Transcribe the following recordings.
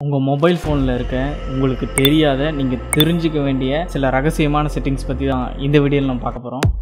உங்கள் மொபைல் ஃபோனில் இருக்க உங்களுக்கு தெரியாத நீங்கள் தெரிஞ்சுக்க வேண்டிய சில ரகசியமான செட்டிங்ஸ் பற்றி தான் இந்த வீடியோவில் நம்ம பார்க்க போகிறோம்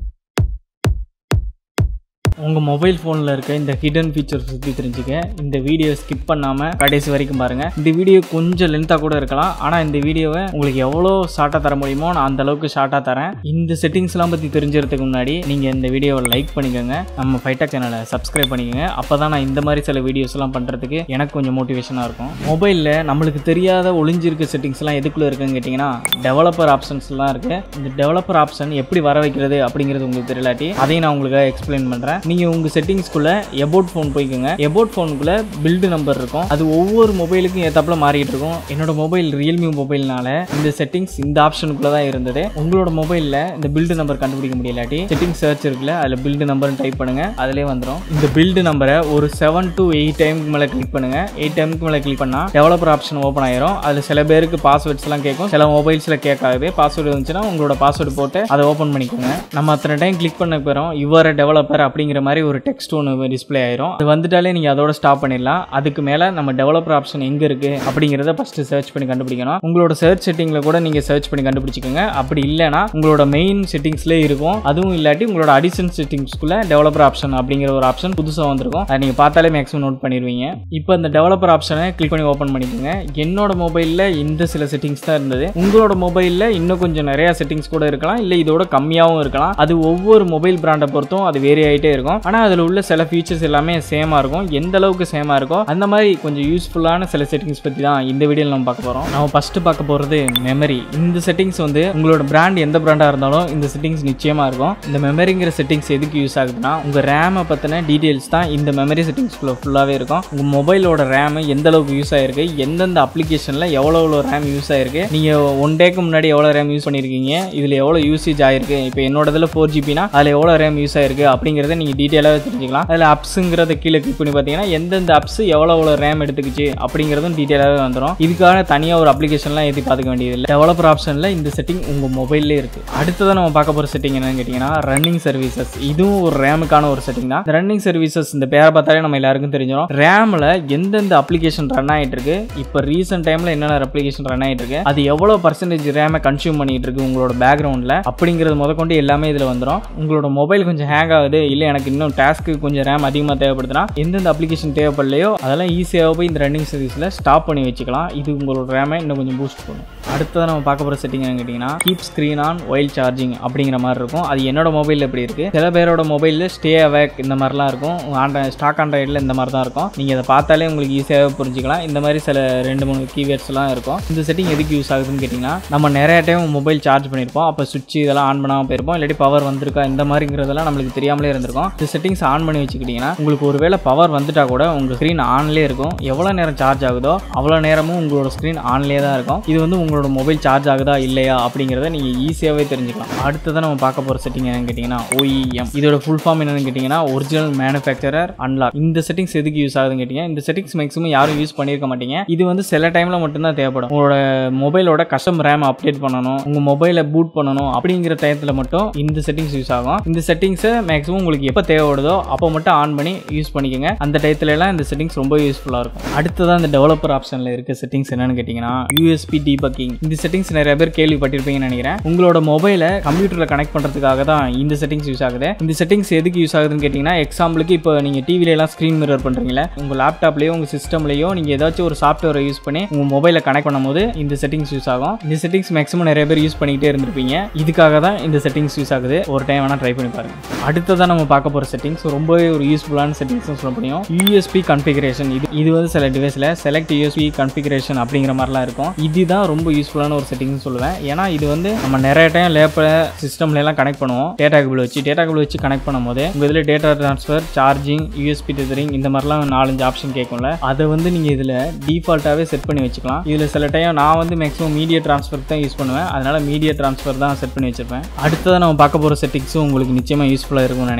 உங்கள் மொபைல் ஃபோனில் இருக்க இந்த ஹிடன் ஃபீச்சர்ஸ் பற்றி தெரிஞ்சுக்க இந்த வீடியோ ஸ்கிப் பண்ணாமல் கடைசி வரைக்கும் பாருங்கள் இந்த வீடியோ கொஞ்சம் லென்த்தாக கூட இருக்கலாம் ஆனால் இந்த வீடியோவை உங்களுக்கு எவ்வளோ ஷார்ட்டாக தர முடியுமோ நான் அந்த அளவுக்கு ஷார்ட்டாக தரேன் இந்த செட்டிங்ஸ்லாம் பற்றி தெரிஞ்சுக்கிறதுக்கு முன்னாடி நீங்கள் இந்த வீடியோவை லைக் பண்ணிக்கோங்க நம்ம ஃபைட்டாக் சேனலை சப்ஸ்கிரைப் பண்ணிக்கோங்க அப்போ தான் நான் இந்த மாதிரி சில வீடியோஸ்லாம் பண்ணுறதுக்கு எனக்கு கொஞ்சம் மோட்டிவேஷனாக இருக்கும் மொபைலில் நம்மளுக்கு தெரியாத ஒளிஞ்சிருக்க செட்டிங்ஸ்லாம் எதுக்குள்ளே இருக்குன்னு கேட்டிங்கன்னா டெவலப்பர் ஆப்ஷன்ஸ்லாம் இருக்குது இந்த டெவலப்பர் ஆப்ஷன் எப்படி வர வைக்கிறது அப்படிங்கிறது உங்களுக்கு தெரியலாட்டி அதையும் நான் உங்களுக்கு எக்ஸ்பிளைன் பண்ணுறேன் நீங்கள் உங்கள் செட்டிங்ஸ்குள்ளே எபோட் ஃபோன் போய்க்கோங்க எபோட் ஃபோனுக்குள்ளே பில்டு நம்பர் இருக்கும் அது ஒவ்வொரு மொபைலுக்கும் ஏத்தாப்புல மாறிட்டு இருக்கும் என்னோட மொபைல் ரியல்மி மொபைல்னால இந்த செட்டிங்ஸ் இந்த ஆப்ஷனுக்குள்ளே தான் இருந்தது உங்களோட மொபைலில் இந்த பில்டு நம்பர் கண்டுபிடிக்க முடியலாட்டி செட்டிங் சர்ச் இருக்குல்ல அதில் பில்டு நம்பர்னு டைப் பண்ணுங்க அதிலே வந்துடும் இந்த பில்டு நம்பரை ஒரு செவன் டு எயிட் டைமுக்கு மேலே கிளிக் பண்ணுங்க எயிட் டைமுக்கு மேலே கிளிக் பண்ணால் டெவலப்பர் ஆப்ஷன் ஓப்பன் ஆயிரும் அதில் சில பேருக்கு பாஸ்வேர்ட்ஸ்லாம் கேட்கும் சில மொபைல்ஸில் கேட்காது பாஸ்வேர்டு வந்துச்சுன்னா உங்களோட பாஸ்வேர்டு போட்டு அதை ஓப்பன் பண்ணிக்கோங்க நம்ம அத்தனை டைம் கிளிக் பண்ண போகிறோம் யுவர் டெவலப்பர் அப்படிங்கிற மாதிரி ஒரு டெக்ஸ்ட் ஒன்று டிஸ்ப்ளே ஆயிரும் அது வந்துட்டாலே நீங்கள் அதோட ஸ்டாப் பண்ணிடலாம் அதுக்கு மேலே நம்ம டெவலப்பர் ஆப்ஷன் எங்கே இருக்குது அப்படிங்கிறத ஃபஸ்ட்டு சர்ச் பண்ணி கண்டுபிடிக்கணும் உங்களோட சர்ச் செட்டிங்கில் கூட நீங்கள் சர்ச் பண்ணி கண்டுபிடிச்சிக்கோங்க அப்படி இல்லைனா உங்களோட மெயின் செட்டிங்ஸ்லேயே இருக்கும் அதுவும் இல்லாட்டி உங்களோட அடிஷன் செட்டிங்ஸ்க்குள்ளே டெவலப்பர் ஆப்ஷன் அப்படிங்கிற ஒரு ஆப்ஷன் புதுசாக வந்திருக்கும் அதை நீங்கள் பார்த்தாலே மேக்ஸிமம் நோட் பண்ணிடுவீங்க இப்போ இந்த டெவலப்பர் ஆப்ஷனை கிளிக் பண்ணி ஓப்பன் பண்ணிக்கோங்க என்னோட மொபைலில் இந்த சில செட்டிங்ஸ் தான் இருந்தது உங்களோட மொபைலில் இன்னும் கொஞ்சம் நிறைய செட்டிங்ஸ் கூட இருக்கலாம் இல்லை இதோட கம்மியாகவும் இருக்கலாம் அது ஒவ்வொரு மொபைல் பிராண்டை பொறுத்தும் அது வேரி ஆகிட்டே இருக்கும் ஆனால் அதில் உள்ள சில ஃபீச்சர்ஸ் எல்லாமே சேமாக இருக்கும் எந்த அளவுக்கு சேமாக இருக்கோ அந்த மாதிரி கொஞ்சம் யூஸ்ஃபுல்லான சில செட்டிங்ஸ் பற்றி தான் இந்த வீடியோவில் நம்ம பார்க்க போகிறோம் நம்ம ஃபஸ்ட்டு பார்க்க போகிறது மெமரி இந்த செட்டிங்ஸ் வந்து உங்களோட பிராண்ட் எந்த பிராண்டாக இருந்தாலும் இந்த செட்டிங்ஸ் நிச்சயமாக இருக்கும் இந்த மெமரிங்கிற செட்டிங்ஸ் எதுக்கு யூஸ் ஆகுதுன்னா உங்கள் ரேமை பற்றின டீட்டெயில்ஸ் தான் இந்த மெமரி செட்டிங்ஸ்குள்ளே ஃபுல்லாகவே இருக்கும் உங்கள் மொபைலோட ரேம் எந்த அளவுக்கு யூஸ் ஆயிருக்கு எந்தெந்த அப்ளிகேஷனில் எவ்வளோ எவ்வளோ ரேம் யூஸ் ஆயிருக்கு நீங்கள் ஒன் டேக்கு முன்னாடி எவ்வளோ ரேம் யூஸ் பண்ணியிருக்கீங்க இதில் எவ்வளோ யூசேஜ் ஆயிருக்கு இப்போ என்னோட இதில் ஃபோர் ஜிபினா அதில் எவ்வளோ ரேம் யூஸ் ஆயிருக்கு அப்படிங்கிறத நீங்கள் டீட்டெயிலாக தெரிஞ்சுக்கலாம் அதில் அப்ஸுங்கிறத கீழே கிளிக் பண்ணி பார்த்தீங்கன்னா எந்தெந்த அப்ஸ் எவ்வளோ எவ்வளோ ரேம் எடுத்துக்கிச்சு அப்படிங்கிறதும் டீட்டெயிலாகவே வந்துடும் இதுக்காக தனியாக ஒரு அப்ளிகேஷன்லாம் எதுவும் பார்த்துக்க வேண்டியதில்லை டெவலப்பர் ஆப்ஷனில் இந்த செட்டிங் உங்கள் மொபைல்லே இருக்குது அடுத்ததான் நம்ம பார்க்க போகிற செட்டிங் என்னன்னு கேட்டிங்கன்னா ரன்னிங் சர்வீசஸ் இதுவும் ஒரு ரேமுக்கான ஒரு செட்டிங் தான் ரன்னிங் சர்வீசஸ் இந்த பேரை பார்த்தாலே நம்ம எல்லாருக்கும் தெரிஞ்சிடும் ரேமில் எந்தெந்த அப்ளிகேஷன் ரன் ஆகிட்டு இருக்கு இப்போ ரீசெண்ட் டைமில் என்னென்ன அப்ளிகேஷன் ரன் ஆகிட்டு இருக்கு அது எவ்வளோ பர்சன்டேஜ் ரேமை கன்சியூம் பண்ணிட்டு இருக்கு உங்களோட பேக்ரவுண்டில் அப்படிங்கிறது முதற்கொண்டு எல்லாமே இதில் வந்துடும் உங்களோட மொபைல் கொஞ்சம் ஹேங் ஆகுது இல்லை எனக்கு இன்னும் டாஸ்க்கு கொஞ்சம் ரேம் அதிகமாக தேவைப்படுதுன்னா எந்தெந்த அப்ளிகேஷன் தேவைப்படலையோ அதெல்லாம் ஈஸியாக போய் இந்த ரன்னிங் சர்வீஸில் ஸ்டாப் பண்ணி வச்சுக்கலாம் இது உங்களோட ரேமை இன்னும் கொஞ்சம் பூஸ்ட் பண்ணும் அடுத்ததான் நம்ம பார்க்க போகிற செட்டிங் என்னன்னு கேட்டிங்கன்னா keep screen on while charging அப்படிங்கிற மாதிரி இருக்கும் அது என்னோட மொபைலில் எப்படி இருக்குது சில பேரோட மொபைலில் ஸ்டே அவேக் இந்த மாதிரிலாம் இருக்கும் ஆண்ட்ராய்ட் ஸ்டாக் ஆண்ட்ராய்டில் இந்த மாதிரி தான் இருக்கும் நீங்கள் அதை பார்த்தாலே உங்களுக்கு ஈஸியாக புரிஞ்சிக்கலாம் இந்த மாதிரி சில ரெண்டு மூணு கீவேர்ட்ஸ்லாம் இருக்கும் இந்த செட்டிங் எதுக்கு யூஸ் ஆகுதுன்னு கேட்டிங்கன்னா நம்ம நிறைய டைம் மொபைல் சார்ஜ் பண்ணியிருப்போம் அப்போ சுவிட்ச் இதெல்லாம் ஆன் பண்ணாமல் போயிருப்போம் இல்லாட்டி பவர் வந்திருக்கா இந்த மாதிரிங்கிறதெல்லாம் நம்மளுக்கு தெரியாமலே இருந்திருக்கும் இந்த செட்டிங்ஸ் ஆன் பண்ணி வச்சுக்கிட்டிங்கன்னா உங்களுக்கு ஒருவேளை பவர் வந்துட்டா கூட உங்கள் ஸ்க்ரீன் ஆன்லேயே இருக்கும் எவ்வளோ நேரம் சார்ஜ் ஆகுதோ அவ்வளோ நேரமும் உங்களோட ஸ்க்ரீன் ஆன்லேயே தான் இருக்கும் இது வந்து உங்களோட மொபைல் சார்ஜ் ஆகுதா இல்லையா அப்படிங்கிறத நீங்கள் ஈஸியாகவே தெரிஞ்சுக்கலாம் அடுத்ததான் நம்ம பார்க்க போகிற செட்டிங் என்னன்னு கேட்டிங்கன்னா OEM இதோட ஃபுல் ஃபார்ம் என்னன்னு கேட்டிங்கன்னா ஒரிஜினல் மேனுஃபேக்சரர் அன்லாக் இந்த செட்டிங்ஸ் எதுக்கு யூஸ் ஆகுதுன்னு கேட்டிங்க இந்த செட்டிங்ஸ் மேக்ஸிமம் யாரும் யூஸ் பண்ணியிருக்க மாட்டீங்க இது வந்து சில டைமில் மட்டும்தான் தேவைப்படும் உங்களோட மொபைலோட கஸ்டம் ரேம் அப்டேட் பண்ணணும் உங்கள் மொபைலை பூட் பண்ணணும் அப்படிங்கிற டயத்தில் மட்டும் இந்த செட்டிங்ஸ் யூஸ் ஆகும் இந்த செட்டிங்ஸை மேக்ஸிமம் உங்களுக்கு எப்போ தேவைப்படுதோ அப்போ மட்டும் ஆன் பண்ணி யூஸ் பண்ணிக்கோங்க அந்த டயத்துல எல்லாம் இந்த செட்டிங்ஸ் ரொம்ப யூஸ்ஃபுல்லாக இருக்கும் அடுத்ததான் இந்த டெவலப்பர் ஆப்ஷனில் இருக்க செட்டிங்ஸ் என்னன்னு கேட்டிங்கன்னா யூஎஸ்பி டீபக்கிங் இந்த செட்டிங்ஸ் நிறைய பேர் கேள்விப்பட்டிருப்பீங்கன்னு நினைக்கிறேன் உங்களோட மொபைலை கம்ப்யூட்டரில் கனெக்ட் பண்ணுறதுக்காக தான் இந்த செட்டிங்ஸ் யூஸ் ஆகுது இந்த செட்டிங்ஸ் எதுக்கு யூஸ் ஆகுதுன்னு கேட்டிங்கன்னா எக்ஸாம்பிளுக்கு இப்போ நீங்கள் டிவில எல்லாம் ஸ்க்ரீன் மிரர் பண்ணுறீங்களா உங்கள் லேப்டாப்லேயோ உங்கள் சிஸ்டம்லேயோ நீங்கள் ஏதாச்சும் ஒரு சாஃப்ட்வேரை யூஸ் பண்ணி உங்கள் மொபைலை கனெக்ட் பண்ணும்போது இந்த செட்டிங்ஸ் யூஸ் ஆகும் இந்த செட்டிங்ஸ் மேக்ஸிமம் நிறைய பேர் யூஸ் பண்ணிக்கிட்டே இருந்திருப்பீங்க இதுக்காக தான் இந்த செட்டிங்ஸ் யூஸ் ஆகுது ஒரு டைம் வேணால் ட்ரை பண்ணி பாருங்க அடுத்ததான் நம்ம பார்க்க போகிற செட்டிங்ஸ் ரொம்பவே ஒரு யூஸ்ஃபுல்லான செட்டிங்ஸ் சொல்ல முடியும் யூஎஸ்பி கன்ஃபிகரேஷன் இது இது வந்து சில டிவைஸில் செலக்ட் யூஎஸ்பி கன்ஃபிகரேஷன் அப்படிங்கிற மாதிரிலாம் இருக்கும் இதுதான் ரொம்ப யூஸ்ஃபுல்லான ஒரு செட்டிங்ஸ் சொல்லுவேன் ஏன்னா இது வந்து நம்ம நிறைய டைம் லேப்பில் சிஸ்டம்ல எல்லாம் கனெக்ட் பண்ணுவோம் டேட்டா கேபிள் வச்சு டேட்டா கேபிள் வச்சு கனெக்ட் பண்ணும்போது உங்கள் இதில் data transfer charging USB tethering இந்த மாதிரிலாம் நாலஞ்சு ஆப்ஷன் கேட்கும்ல அதை வந்து நீங்கள் இதில் டிஃபால்ட்டாகவே செட் பண்ணி வச்சுக்கலாம் இதில் சில டைம் நான் வந்து மேக்ஸிமம் மீடியா ட்ரான்ஸ்ஃபர் தான் யூஸ் பண்ணுவேன் அதனால் மீடியா ட்ரான்ஸ்ஃபர் தான் செட் பண்ணி வச்சிருப்பேன் அடுத்ததான் நம்ம பார்க்க போகிற செட்டிங்ஸும் உங்களுக்கு நிச்சயமாக யூஸ்ஃபுல்லாக இருக்கும்னு நினைக்கிறேன்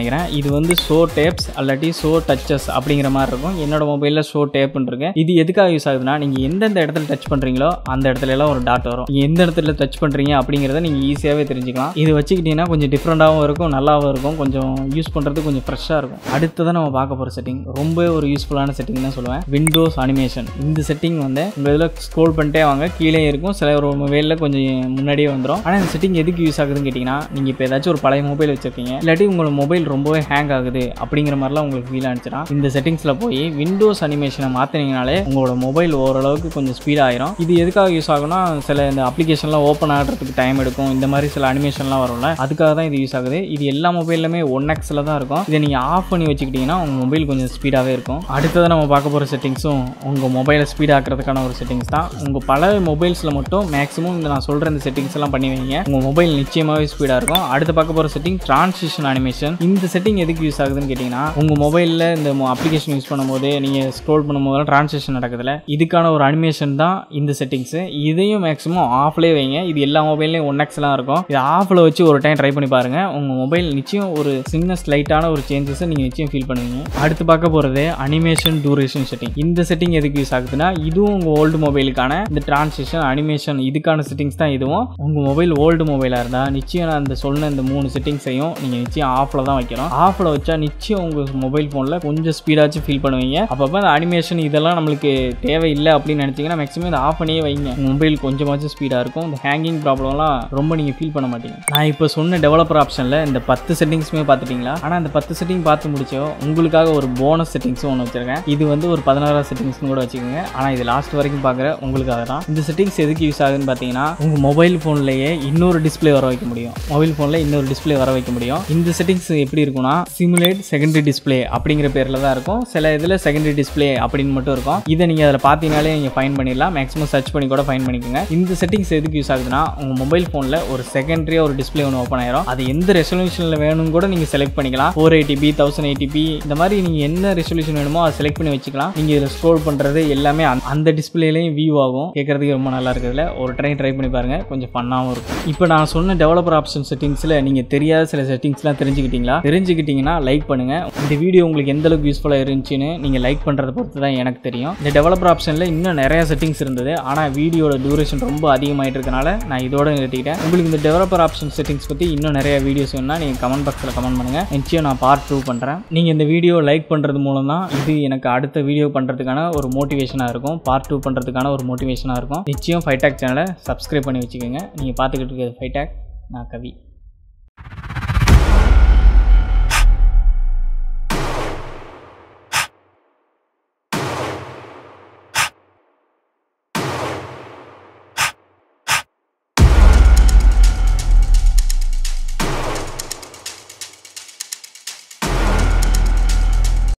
இது வந்து ஷோ டேப்ஸ் அல்லாட்டி ஷோ டச்சஸ் அப்படிங்கிற மாதிரி இருக்கும் என்னோட மொபைலில் ஷோ டேப்னு இருக்கு இது எதுக்காக யூஸ் ஆகுதுன்னா நீங்கள் எந்தெந்த இடத்துல டச் பண்ணுறீங்களோ அந்த இடத்துல எல்லாம் ஒரு டாட் வரும் நீங்கள் எந்த இடத்துல டச் பண்ணுறீங்க அப்படிங்கிறத நீங்கள் ஈஸியாகவே தெரிஞ்சுக்கலாம் இது வச்சுக்கிட்டீங்கன்னா கொஞ்சம் டிஃப்ரெண்ட்டாகவும் இருக்கும் நல்லாவும் இருக்கும் கொஞ்சம் யூஸ் பண்ணுறது கொஞ்சம் ஃப்ரெஷ்ஷாக இருக்கும் அடுத்ததான் நம்ம பார்க்க போகிற செட்டிங் ரொம்ப ஒரு யூஸ்ஃபுல்லான செட்டிங் தான் சொல்லுவேன் விண்டோஸ் அனிமேஷன் இந்த செட்டிங் வந்து உங்கள் இதில் ஸ்க்ரோல் பண்ணிட்டே வாங்க கீழே இருக்கும் சில ஒரு மொபைலில் கொஞ்சம் முன்னாடியே வந்துடும் ஆனால் இந்த செட்டிங் எதுக்கு யூஸ் ஆகுதுன்னு கேட்டிங்கன்னா நீங்கள் இப்போ ஏதாச்சும் ஒரு பழைய மொபைல் வச்சிருக்கீங்க இல்லாட்டி உங்களோட மொபைல் ரொம்பவே ஹேங் ஆகுது அப்படிங்கிற மாதிரிலாம் உங்களுக்கு ஃபீல் ஆனிச்சுன்னா இந்த செட்டிங்ஸில் போய் விண்டோஸ் அனிமேஷனை மாற்றினீங்கனாலே உங்களோட மொபைல் ஓரளவுக்கு கொஞ்சம் ஸ்பீட் ஆயிரும் இது எதுக்காக யூஸ் ஆகும்னா சில இந்த அப்ளிகேஷன்லாம் ஓப்பன் ஆகிறதுக்கு டைம் எடுக்கும் இந்த மாதிரி சில அனிமேஷன்லாம் வரும்ல அதுக்காக தான் இது யூஸ் ஆகுது இது எல்லா மொபைல்லுமே ஒன் எக்ஸில் தான் இருக்கும் இதை நீங்கள் ஆஃப் பண்ணி வச்சுக்கிட்டிங்கன்னா உங்கள் மொபைல் கொஞ்சம் ஸ்பீடாகவே இருக்கும் அடுத்தது நம்ம பார்க்க போகிற செட்டிங்ஸும் உங்கள் மொபைலை ஸ்பீட் ஆக்கிறதுக்கான ஒரு செட்டிங்ஸ் தான் உங்கள் பல மொபைல்ஸில் மட்டும் மேக்ஸிமம் இந்த நான் சொல்கிற இந்த செட்டிங்ஸ் எல்லாம் பண்ணி வைங்க உங்கள் மொபைல் நிச்சயமாகவே ஸ்பீடாக இருக்கும் அடுத்து பார்க்க போகிற செட்டிங் டிரான்சிஷன் அனிமேஷன் இந்த செட்டிங் எதுக்கு யூஸ் ஆகுதுன்னு கேட்டிங்கன்னா உங்கள் மொபைலில் இந்த அப்ளிகேஷன் யூஸ் பண்ணும்போது நீங்கள் ஸ்க்ரோல் பண்ணும்போது டிரான்சிஷன் நடக்குதுல இதுக்கான ஒரு அனிமேஷன் தான் இந்த செட்டிங்ஸு இதையும் மேக்ஸிமம் ஆஃப்லேயே வைங்க இது எல்லா மொபைல்லையும் ஒன் எக்ஸ்லாம் இருக்கும் இது ஆஃபில் வச்சு ஒரு டைம் ட்ரை பண்ணி பாருங்கள் உங்கள் மொபைல் நிச்சயம் ஒரு சின்ன ஸ்லைட்டான ஒரு சேஞ்சஸை நீங்கள் நிச்சயம் ஃபீல் பண்ணுவீங்க அடுத்து பார்க்க போகிறது அனிமேஷன் டூரேஷன் செட்டிங் இந்த செட்டிங் எதுக்கு யூஸ் ஆகுதுன்னா இதுவும் உங்கள் ஓல்டு மொபைலுக்கான இந்த டிரான்சிஷன் அனிமேஷன் இதுக்கான செட்டிங்ஸ் தான் இதுவும் உங்கள் மொபைல் ஓல்டு மொபைலாக இருந்தால் நிச்சயம் நான் இந்த சொன்ன இந்த மூணு செட்டிங்ஸையும் நீங்கள் நிச்சயம் ஆஃபில் தான் வைக்கணும் ஆஃபில் வச்சா நிச்சயம் உங்கள் மொபைல் ஃபோனில் கொஞ்சம் ஸ்பீடாச்சும் ஃபீல் பண்ணுவீங்க அப்பப்போ அந்த அனிமேஷன் இதெல்லாம் நம்மளுக்கு தேவையில்லை அப்படின்னு நினச்சிங்கன்னா மேக்ஸிமம் இதை ஆஃப் பண்ணியே வைங்க உங்கள் மொபைல் கொஞ்சமாச்சும் ஸ்பீடாக இருக்கும் இந்த ஹேங்கிங் ப்ராப்ளம்லாம் ரொம்ப நீங்கள் ஃபீல் பண்ண மாட்டீங்க நான் இப்போ சொன்ன டெவலப்பர் ஆப்ஷனில் இந்த பத்து செட்டிங்ஸுமே பார்த்துட்டிங்களா ஆனால் இந்த பத்து செட்டிங் பார்த்து முடிச்சோ உங்களுக்காக ஒரு போனஸ் செட்டிங்ஸும் ஒன்று வச்சிருக்கேன் இது வந்து ஒரு பதினாறாவது செட்டிங்ஸ்னு கூட வச்சுக்கோங்க ஆனால் இது லாஸ்ட் வரைக்கும் பார்க்குற உங்களுக்காக தான் இந்த செட்டிங்ஸ் எதுக்கு யூஸ் ஆகுதுன்னு பார்த்தீங்கன்னா உங்கள் மொபைல் ஃபோன்லேயே இன்னொரு டிஸ்ப்ளே வர வைக்க முடியும் மொபைல் ஃபோனில் இன்னொரு டிஸ்ப்ளே வர வைக்க முடியும் இந்த செட்டிங்ஸ் எப்படி இருக்கும்னா சிமுலேட் செகண்டரி டிஸ்ப்ளே அப்படிங்கிற பேரில் தான் இருக்கும் சில இதில் செகண்டரி டிஸ்ப்ளே அப்படின்னு மட்டும் இருக்கும் இதை நீங்கள் அதில் பார்த்தீங்கனாலே நீங்கள் ஃபைன் பண்ணிடலாம் மேக்ஸிமம் சர்ச் பண்ணி கூட ஃபைன் பண்ணிக்கோங்க இந்த செட்டிங்ஸ் எதுக்கு யூஸ் ஆகுதுன்னா உங்கள் மொபைல் ஃபோனில் ஒரு செகண்டரியாக ஒரு டிஸ்ப்ளே ஒன்று ஓப்பன் ஆயிரும் அது எந்த ரெசல்யூஷனில் வேணும்னு கூட நீங்கள் செலக்ட் பண்ணிக்கலாம் ஃபோர் எயிட்டிபி தௌசண்ட் எயிட்டிபி இந்த மாதிரி நீங்கள் என்ன ரெசல்யூஷன் வேணுமோ அதை செலக்ட் பண்ணி வச்சுக்கலாம் நீங்கள் இதில் ஸ்க்ரோல் பண்ணுறது எல்லாமே அந்த- அந்த டிஸ்பிளேலையும் வியூ ஆகும் கேட்குறதுக்கு ரொம்ப நல்லா இருக்குதுல ஒரு ட்ரை ட்ரை பண்ணி பாருங்கள் கொஞ்சம் ஃபன்னாகவும் இருக்கும் இப்போ நான் சொன்ன டெவலப்பர் ஆப்ஷன் செட்டிங்ஸில் நீங்கள் தெரியாத சில செட்டிங்ஸ்லாம் தெரிஞ்சுக்கிட்டீங்களா தெரிஞ்சுக்கிட்டீங்கன்னா லைக் பண்ணுங்கள் இந்த வீடியோ உங்களுக்கு எந்த அளவுக்கு யூஸ்ஃபுல்லாக இருந்துச்சுன்னு நீங்கள் லைக் பண்ணுறத பொறுத்து தான் எனக்கு தெரியும் இந்த டெவலப்பர் ஆப்ஷனில் இன்னும் நிறைய செட்டிங்ஸ் இருந்தது ஆனால் வீடியோட டியூரேஷன் ரொம்ப அதிகமாயிட்டு இருக்கனால நான் இதோட நிறுத்திக்கிட்டேன் உங்களுக்கு இந்த டெவலப்பர் ஆப்ஷன் செட்டிங்ஸ் பற்றி இன்னும் நிறைய வீடியோஸ் வேணும்னா நீங்கள் கமெண்ட் பாக்ஸில் கமெண்ட் பண்ணுங்கள் நிச்சயம் நான் பார்ட் டூ பண்ணுறேன் நீங்கள் இந்த வீடியோ லைக் பண்ணுறது மூலம் தான் இது எனக்கு அடுத்த வீடியோ பண்ணுறதுக்கான ஒரு மோட்டிவேஷனாக இருக்கும் பார்ட் டூ பண்ணுறதுக்கான ஒரு மோட்டிவேஷனாக இருக்கும் நிச்சயம் ஃபைடாக் சேனலை சப்ஸ்கிரைப் பண்ணி வச்சுக்கோங்க நீங்கள் பார்த்துக்கிட்டு இருக்கிறது ஃபைடாக் நான் கவி